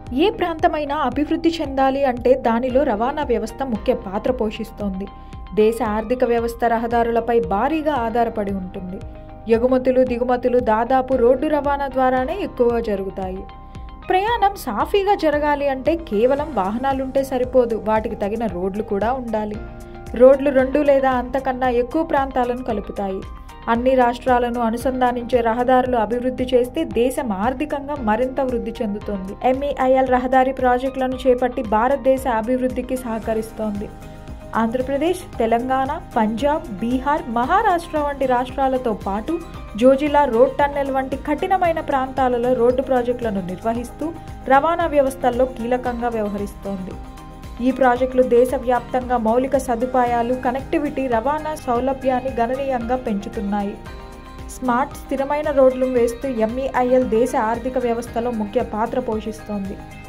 ఏ ప్రాంతమైనా అభివృద్ధి చెందాలి అంటే దానిలో రవాణా వ్యవస్థ ముఖ్య పాత్ర పోషిస్తోంది దేశ ఆర్థిక వ్యవస్థ రహదారులపై భారీగా ఆధారపడి ఉంటుంది ఎగుమతులు దిగుమతులు దాదాపు రోడ్డు రవాణా ద్వారానే ఎక్కువ జరుగుతాయి ప్రయాణం సాఫీగా జరగాలి అంటే కేవలం వాహనాలుంటే సరిపోదు వాటికి తగిన రోడ్లు కూడా ఉండాలి రోడ్లు రెండు లేదా అంతకన్నా ఎక్కువ ప్రాంతాలను కలుపుతాయి అన్ని రాష్ట్రాలను అనుసంధానించే రహదారులు అభివృద్ధి చేస్తే దేశం ఆర్థికంగా మరింత వృద్ధి చెందుతుంది ఎంఈఐఎల్ రహదారి ప్రాజెక్టులను చేపట్టి భారతదేశ అభివృద్ధికి సహకరిస్తోంది ఆంధ్రప్రదేశ్ తెలంగాణ పంజాబ్ బీహార్ మహారాష్ట్ర వంటి రాష్ట్రాలతో పాటు జోజిలా రోడ్ టన్నెల్ వంటి కఠినమైన ప్రాంతాలలో రోడ్డు ప్రాజెక్టులను నిర్వహిస్తూ రవాణా వ్యవస్థల్లో కీలకంగా వ్యవహరిస్తోంది ఈ ప్రాజెక్టులు దేశవ్యాప్తంగా మౌలిక సదుపాయాలు కనెక్టివిటీ రవాణా సౌలభ్యాన్ని గణనీయంగా పెంచుతున్నాయి స్మార్ట్ స్థిరమైన రోడ్లు వేస్తూ ఎంఈఐఎల్ దేశ ఆర్థిక వ్యవస్థలో ముఖ్య పాత్ర పోషిస్తోంది